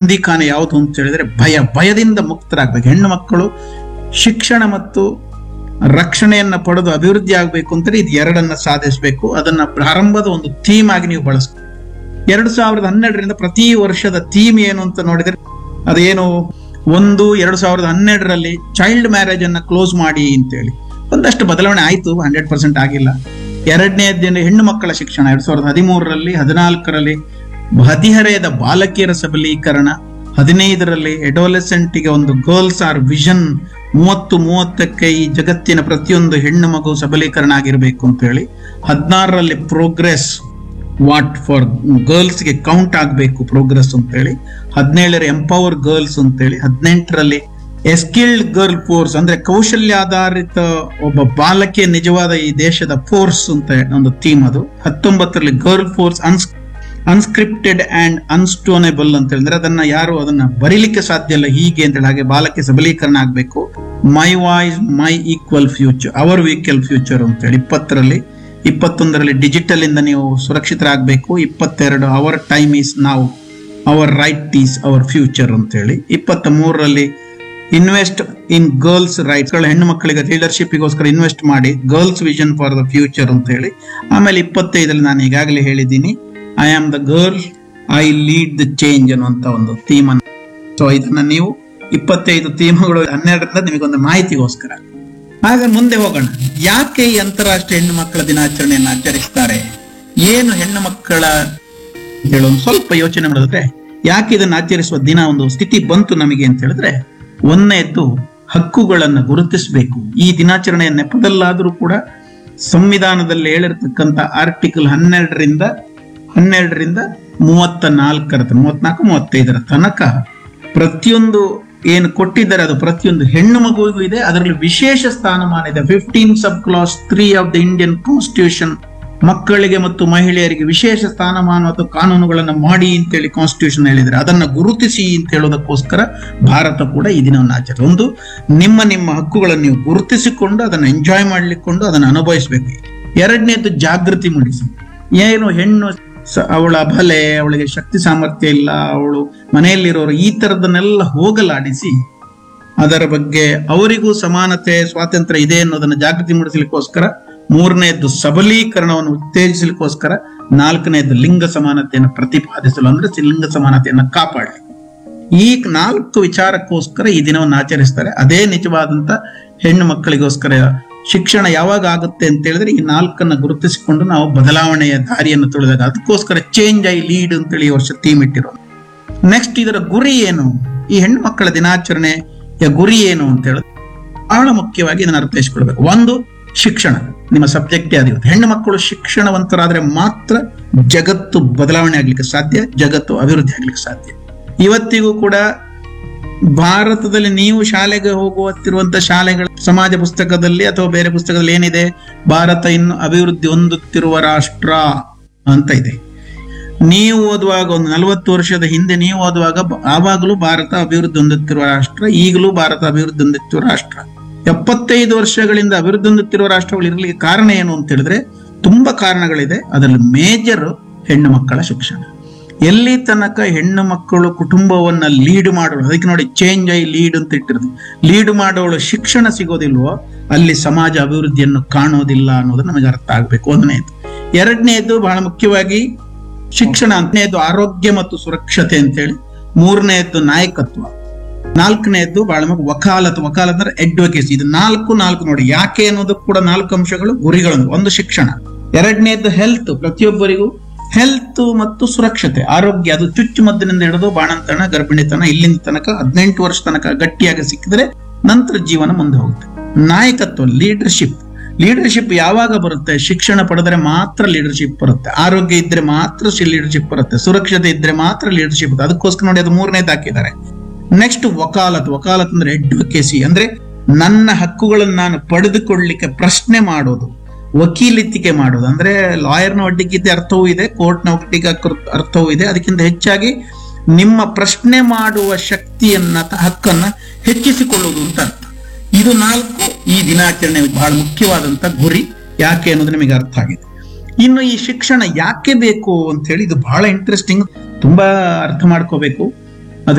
ಬಂದಿಖಾನೆ ಯಾವುದು ಅಂತ ಹೇಳಿದ್ರೆ ಭಯ ಭಯದಿಂದ ಮುಕ್ತರಾಗಬೇಕು ಹೆಣ್ಣು ಮಕ್ಕಳು ಶಿಕ್ಷಣ ಮತ್ತು ರಕ್ಷಣೆಯನ್ನ ಪಡೆದು ಅಭಿವೃದ್ಧಿ ಆಗಬೇಕು ಅಂತೇಳಿ ಇದು ಎರಡನ್ನ ಸಾಧಿಸಬೇಕು ಅದನ್ನ ಪ್ರಾರಂಭದ ಒಂದು ಥೀಮ್ ಆಗಿ ನೀವು ಬಳಸ್ಬೇಕು ಎರಡು ಸಾವಿರದ ಹನ್ನೆರಡರಿಂದ ಪ್ರತಿ ವರ್ಷದ ಥೀಮ್ ಏನು ಅಂತ ನೋಡಿದ್ರೆ ಅದೇನು ಒಂದು ಎರಡು ಸಾವಿರದ ಹನ್ನೆರಡರಲ್ಲಿ ಚೈಲ್ಡ್ ಮ್ಯಾರೇಜ್ ಅನ್ನ ಕ್ಲೋಸ್ ಮಾಡಿ ಅಂತೇಳಿ ಒಂದಷ್ಟು ಬದಲಾವಣೆ ಆಯ್ತು ಹಂಡ್ರೆಡ್ ಪರ್ಸೆಂಟ್ ಆಗಿಲ್ಲ ಎರಡನೇದೇನು ಹೆಣ್ಣು ಮಕ್ಕಳ ಶಿಕ್ಷಣ ಎರಡ್ ಸಾವಿರದ ಹದಿಮೂರರಲ್ಲಿ ಹದಿನಾಲ್ಕರಲ್ಲಿ ಹದಿಹರೆಯದ ಬಾಲಕಿಯರ ಸಬಲೀಕರಣ ಹದಿನೈದರಲ್ಲಿ ಎಡೋಲೆಸೆಂಟ್ಗೆ ಒಂದು ಗರ್ಲ್ಸ್ ಆರ್ ವಿಷನ್ ಮೂವತ್ತು ಮೂವತ್ತಕ್ಕೆ ಈ ಜಗತ್ತಿನ ಪ್ರತಿಯೊಂದು ಹೆಣ್ಣು ಮಗು ಸಬಲೀಕರಣ ಆಗಿರಬೇಕು ಅಂತ ಹೇಳಿ ಹದಿನಾರರಲ್ಲಿ ಪ್ರೋಗ್ರೆಸ್ ವಾಟ್ ಫಾರ್ ಗರ್ಲ್ಸ್ಗೆ ಕೌಂಟ್ ಆಗಬೇಕು ಪ್ರೋಗ್ರೆಸ್ ಅಂತೇಳಿ ಹದಿನೇಳರ ಎಂಪವರ್ ಗರ್ಲ್ಸ್ ಅಂತೇಳಿ ಹದಿನೆಂಟರಲ್ಲಿ ಎಸ್ಕಿಲ್ಡ್ ಗರ್ಲ್ ಫೋರ್ಸ್ ಅಂದ್ರೆ ಕೌಶಲ್ಯಾಧಾರಿತ ಒಬ್ಬ ಬಾಲಕಿಯ ನಿಜವಾದ ಈ ದೇಶದ ಫೋರ್ಸ್ ಅಂತ ಒಂದು ಥೀಮ್ ಅದು ಹತ್ತೊಂಬತ್ತರಲ್ಲಿ ಗರ್ಲ್ ಫೋರ್ಸ್ ಅನ್ಸ್ ಅನ್ಸ್ಕ್ರಿಪ್ಟೆಡ್ ಅಂಡ್ ಅನ್ಸ್ಟೋನೇಬಲ್ ಅಂತ ಹೇಳಿದ್ರೆ ಅದನ್ನ ಯಾರು ಅದನ್ನ ಬರೀಲಿಕ್ಕೆ ಸಾಧ್ಯ ಇಲ್ಲ ಹೀಗೆ ಅಂತ ಹೇಳಿ ಹಾಗೆ ಬಾಲಕ್ಕೆ ಸಬಲೀಕರಣ ಆಗಬೇಕು my voice my equal future our equal future ಅಂತ ಹೇಳಿ ಇಪ್ಪತ್ತರಲ್ಲಿ ಇಪ್ಪತ್ತೊಂದರಲ್ಲಿ ಡಿಜಿಟಲ್ ಇಂದ ನೀವು ಸುರಕ್ಷಿತರಾಗಬೇಕು ಇಪ್ಪತ್ತೆರಡು ಅವರ್ ಟೈಮ್ ಈಸ್ ನಾವು our right is our future ಅಂತ ಹೇಳಿ ಇಪ್ಪತ್ತ ಮೂರರಲ್ಲಿ ಇನ್ವೆಸ್ಟ್ ಇನ್ ಗರ್ಲ್ಸ್ ರೈಟ್ಸ್ ಹೆಣ್ಣು ಮಕ್ಕಳಿಗೆ ಲೀಡರ್ಶಿಪ್ಗೋಸ್ಕರ ಇನ್ವೆಸ್ಟ್ ಮಾಡಿ girls vision for the future ಅಂತ ಹೇಳಿ ಆಮೇಲೆ ಇಪ್ಪತ್ತೈದರಲ್ಲಿ ನಾನು ಈಗಾಗಲೇ ಹೇಳಿದ್ದೀನಿ I am the girl I lead the change ಅನ್ನುವಂತ ಒಂದು ಥೀಮ್ ಅನ್ನು ಸೊ ಇದನ್ನ ನೀವು ಇಪ್ಪತ್ತೈದು ಥೀಮ್ಗಳು ಹನ್ನೆರಡರಿಂದ ನಿಮಗೊಂದು ಮಾಹಿತಿಗೋಸ್ಕರ ಆಗ ಮುಂದೆ ಹೋಗೋಣ ಯಾಕೆ ಈ ಅಂತಾರಾಷ್ಟ್ರೀಯ ಹೆಣ್ಣು ಮಕ್ಕಳ ದಿನಾಚರಣೆಯನ್ನು ಆಚರಿಸ್ತಾರೆ ಏನು ಹೆಣ್ಣು ಮಕ್ಕಳ ಹೇಳೋ ಒಂದು ಸ್ವಲ್ಪ ಯೋಚನೆ ಮಾಡಿದ್ರೆ ಯಾಕೆ ಇದನ್ನು ಆಚರಿಸುವ ದಿನ ಒಂದು ಸ್ಥಿತಿ ಬಂತು ನಮಗೆ ಅಂತ ಹೇಳಿದ್ರೆ ಒಂದನೇದ್ದು ಹಕ್ಕುಗಳನ್ನು ಗುರುತಿಸಬೇಕು ಈ ದಿನಾಚರಣೆಯ ನೆಪದಲ್ಲಾದರೂ ಕೂಡ ಸಂವಿಧಾನದಲ್ಲಿ ಹೇಳಿರ್ತಕ್ಕಂಥ ಆರ್ಟಿಕಲ್ ಹನ್ನೆರಡರಿಂದ ಹನ್ನೆರಡರಿಂದ ಮೂವತ್ತ ನಾಲ್ಕರ ತನಕ ಮೂವತ್ನಾಲ್ಕು ಮೂವತ್ತೈದರ ತನಕ ಪ್ರತಿಯೊಂದು ಏನು ಕೊಟ್ಟಿದ್ದಾರೆ ಅದು ಪ್ರತಿಯೊಂದು ಹೆಣ್ಣು ಮಗುವಿಗೂ ಇದೆ ಅದರಲ್ಲಿ ವಿಶೇಷ ಸ್ಥಾನಮಾನ ಇದೆ fifteen sub clause three of the Indian constitution ಮಕ್ಕಳಿಗೆ ಮತ್ತು ಮಹಿಳೆಯರಿಗೆ ವಿಶೇಷ ಸ್ಥಾನಮಾನ ಅಥವಾ ಕಾನೂನುಗಳನ್ನು ಮಾಡಿ ಅಂತೇಳಿ ಕಾನ್ಸ್ಟಿಟ್ಯೂಷನ್ ಹೇಳಿದರೆ ಅದನ್ನ ಗುರುತಿಸಿ ಅಂತ ಹೇಳೋದಕ್ಕೋಸ್ಕರ ಭಾರತ ಕೂಡ ಈ ದಿನವನ್ನು ಆಚರಿಸ ಒಂದು ನಿಮ್ಮ ನಿಮ್ಮ ಹಕ್ಕುಗಳನ್ನು ನೀವು ಗುರುತಿಸಿಕೊಂಡು ಅದನ್ನು ಎಂಜಾಯ್ ಮಾಡ್ಲಿಕ್ಕೊಂಡು ಅದನ್ನು ಅನುಭವಿಸಬೇಕು ಎರಡನೇದು ಜಾಗೃತಿ ಮೂಡಿಸಿ ಏನು ಹೆಣ್ಣು ಸ- ಅವಳ ಬಲೆ ಅವಳಿಗೆ ಶಕ್ತಿ ಸಾಮರ್ಥ್ಯ ಇಲ್ಲ ಅವಳು ಮನೆಯಲ್ಲಿರೋರು ಈ ತರದನ್ನೆಲ್ಲ ಹೋಗಲಾಡಿಸಿ ಅದರ ಬಗ್ಗೆ ಅವರಿಗೂ ಸಮಾನತೆ ಸ್ವಾತಂತ್ರ್ಯ ಇದೆ ಅನ್ನೋದನ್ನ ಜಾಗೃತಿ ಮೂಡಿಸಲಿಕ್ಕೋಸ್ಕರ ಮೂರನೇದ್ದು ಸಬಲೀಕರಣವನ್ನು ಉತ್ತೇಜಿಸಲಿಕ್ಕೋಸ್ಕರ ನಾಲ್ಕನೇದ್ದು ಲಿಂಗ ಸಮಾನತೆಯನ್ನು ಪ್ರತಿಪಾದಿಸಲು ಅಂದ್ರೆ ಸಿ- ಲಿಂಗ ಸಮಾನತೆಯನ್ನು ಕಾಪಾಡಲಿ ಈ ನಾಲ್ಕು ವಿಚಾರಕ್ಕೋಸ್ಕರ ಈ ದಿನವನ್ನು ಆಚರಿಸ್ತಾರೆ ಅದೇ ನಿಜವಾದಂತ ಹೆಣ್ಣು ಮಕ್ಕಳಿಗೋಸ್ಕರ ಶಿಕ್ಷಣ ಯಾವಾಗ ಆಗುತ್ತೆ ಅಂತ ಹೇಳಿದ್ರೆ ಈ ನಾಲ್ಕನ್ನ ಗುರುತಿಸಿಕೊಂಡು ನಾವು ಬದಲಾವಣೆಯ ದಾರಿಯನ್ನು ತುಳಿದಾಗ ಅದಕ್ಕೋಸ್ಕರ ಚೇಂಜ್ ಐ ಲೀಡ್ ಅಂತೇಳಿ ಈ ವರ್ಷ ಥೀಮ್ ಇಟ್ಟಿರೋ ನೆಕ್ಸ್ಟ್ ಇದರ ಗುರಿ ಏನು ಈ ಹೆಣ್ಣು ಮಕ್ಕಳ ದಿನಾಚರಣೆಯ ಗುರಿ ಏನು ಅಂತ ಹೇಳಿದ್ರೆ ಬಹಳ ಮುಖ್ಯವಾಗಿ ಇದನ್ನು ಅರ್ಥೈಸಿಕೊಳ್ಬೇಕು ಒಂದು ಶಿಕ್ಷಣ ನಿಮ್ಮ ಸಬ್ಜೆಕ್ಟೇ ಅದಿರುತ್ತೆ ಹೆಣ್ಣು ಮಕ್ಕಳು ಶಿಕ್ಷಣವಂತರಾದ್ರೆ ಮಾತ್ರ ಜಗತ್ತು ಬದಲಾವಣೆ ಆಗ್ಲಿಕ್ಕೆ ಸಾಧ್ಯ ಜಗತ್ತು ಅಭಿವೃದ್ಧಿ ಆಗ್ಲಿಕ್ಕೆ ಸಾಧ್ಯ ಇವತ್ತಿಗೂ ಕೂಡ ಭಾರತದಲ್ಲಿ ನೀವು ಶಾಲೆಗೆ ಹೋಗುತ್ತಿರುವಂತ ಶಾಲೆಗಳ ಸಮಾಜ ಪುಸ್ತಕದಲ್ಲಿ ಅಥವಾ ಬೇರೆ ಪುಸ್ತಕದಲ್ಲಿ ಏನಿದೆ ಭಾರತ ಇನ್ನು ಅಭಿವೃದ್ಧಿ ಹೊಂದುತ್ತಿರುವ ರಾಷ್ಟ್ರ ಅಂತ ಇದೆ ನೀವು ಓದುವಾಗ ಒಂದು ನಲವತ್ತು ವರ್ಷದ ಹಿಂದೆ ನೀವು ಓದುವಾಗ ಬ- ಆವಾಗಲೂ ಭಾರತ ಅಭಿವೃದ್ಧಿ ಹೊಂದುತ್ತಿರುವ ರಾಷ್ಟ್ರ ಈಗಲೂ ಭಾರತ ಅಭಿವೃದ್ಧಿ ಹೊಂದುತ್ತಿರುವ ರಾಷ್ಟ್ರ ಎಪ್ಪತ್ತೈದು ವರ್ಷಗಳಿಂದ ಅಭಿವೃದ್ಧಿ ಹೊಂದುತ್ತಿರುವ ರಾಷ್ಟ್ರಗಳು ಇರಲಿಕ್ಕೆ ಕಾರಣ ಏನು ಅಂತ ಹೇಳಿದ್ರೆ ತುಂಬಾ ಕಾರಣಗಳಿದೆ ಅದರಲ್ಲಿ ಮೇಜರ್ ಹೆಣ್ಣು ಮಕ್ಕಳ ಶಿಕ್ಷಣ ಎಲ್ಲಿ ತನಕ ಹೆಣ್ಣು ಮಕ್ಕಳು ಕುಟುಂಬವನ್ನ ಲೀಡ್ ಮಾಡೋಳು ಅದಕ್ಕೆ ನೋಡಿ ಚೇಂಜ್ ಐ ಲೀಡ್ ಅಂತ ಇಟ್ಟಿರೋದು ಲೀಡ್ ಮಾಡೋಳು ಶಿಕ್ಷಣ ಸಿಗೋದಿಲ್ವೋ ಅಲ್ಲಿ ಸಮಾಜ ಅಭಿವೃದ್ಧಿಯನ್ನು ಕಾಣೋದಿಲ್ಲ ಅನ್ನೋದು ನಮಗೆ ಅರ್ಥ ಆಗ್ಬೇಕು ಒಂದನೇದು ಎರಡನೇದು ಬಹಳ ಮುಖ್ಯವಾಗಿ ಶಿಕ್ಷಣ ಅಂತನೇದು ಆರೋಗ್ಯ ಮತ್ತು ಸುರಕ್ಷತೆ ಅಂತೇಳಿ ಮೂರನೇದ್ದು ನಾಯಕತ್ವ ನಾಲ್ಕನೇದ್ದು ಬಹಳ ಮುಖ್ಯ ವಕಾಲತ್ ವಕಾಲತ್ ಅಂದ್ರೆ ಅಡ್ವೊಕೇಸಿ ಇದು ನಾಲ್ಕು ನಾಲ್ಕು ನೋಡಿ ಯಾಕೆ ಅನ್ನೋದು ಕೂಡ ನಾಲ್ಕು ಅಂಶಗಳು ಗುರಿಗಳು ಒಂದು ಶಿಕ್ಷಣ ಎರಡನೇದ್ದು ಹೆಲ್ತ್ ಪ್ರತಿಯೊಬ್ಬರಿಗೂ ಹೆಲ್ತ್ ಮತ್ತು ಸುರಕ್ಷತೆ ಆರೋಗ್ಯ ಅದು ಚುಚ್ಚುಮದ್ದಿನಿಂದ ಹಿಡಿದು ಬಾಣಂತನ ಗರ್ಭಿಣಿತನ ಇಲ್ಲಿಂದ ತನಕ ಹದಿನೆಂಟು ವರ್ಷ ತನಕ ಗಟ್ಟಿಯಾಗಿ ಸಿಕ್ಕಿದ್ರೆ ನಂತರ ಜೀವನ ಮುಂದೆ ಹೋಗುತ್ತೆ ನಾಯಕತ್ವ ಲೀಡರ್ಶಿಪ್ ಲೀಡರ್ಶಿಪ್ ಯಾವಾಗ ಬರುತ್ತೆ ಶಿಕ್ಷಣ ಪಡೆದ್ರೆ ಮಾತ್ರ ಲೀಡರ್ಶಿಪ್ ಬರುತ್ತೆ ಆರೋಗ್ಯ ಇದ್ರೆ ಮಾತ್ರ ಲೀಡರ್ಶಿಪ್ ಬರುತ್ತೆ ಸುರಕ್ಷತೆ ಇದ್ರೆ ಮಾತ್ರ ಲೀಡರ್ಶಿಪ್ ಬರುತ್ತೆ ಅದಕ್ಕೋಸ್ಕರ ನೋಡಿ ಅದು ಮೂರನೇದು ಹಾಕಿದ್ದಾರೆ ನೆಕ್ಸ್ಟ್ ವಕಾಲತ್ ವಕಾಲತ್ ಅಂದ್ರೆ ಅಡ್ವೊಕೇಸಿ ಅಂದ್ರೆ ನನ್ನ ಹಕ್ಕುಗಳನ್ನು ನಾನು ಪಡೆದುಕೊಳ್ಳಿಕ್ಕೆ ಪ್ರಶ್ನೆ ಮಾಡೋದು ವಕೀಲಿತಿಕೆ ಮಾಡೋದು ಅಂದ್ರೆ ಲಾಯರ್ನ ಒಡ್ಡಿಗಿದ್ದ ಅರ್ಥವೂ ಇದೆ ಕೋರ್ಟ್ನ ಒಟ್ಟಿಗೆ ಅರ್ಥವೂ ಇದೆ ಅದಕ್ಕಿಂತ ಹೆಚ್ಚಾಗಿ ನಿಮ್ಮ ಪ್ರಶ್ನೆ ಮಾಡುವ ಶಕ್ತಿಯನ್ನ ತ- ಹಕ್ಕನ್ನ ಹೆಚ್ಚಿಸಿಕೊಳ್ಳುವುದು ಅಂತ ಅರ್ಥ ಇದು ನಾಲ್ಕು ಈ ದಿನಾಚರಣೆ ಬಹಳ ಮುಖ್ಯವಾದಂತ ಗುರಿ ಯಾಕೆ ಅನ್ನೋದು ನಿಮಗೆ ಅರ್ಥ ಆಗಿದೆ ಇನ್ನು ಈ ಶಿಕ್ಷಣ ಯಾಕೆ ಬೇಕು ಅಂತ ಹೇಳಿ ಇದು ಬಹಳ ಇಂಟ್ರೆಸ್ಟಿಂಗ್ ತುಂಬಾ ಅರ್ಥ ಮಾಡ್ಕೋಬೇಕು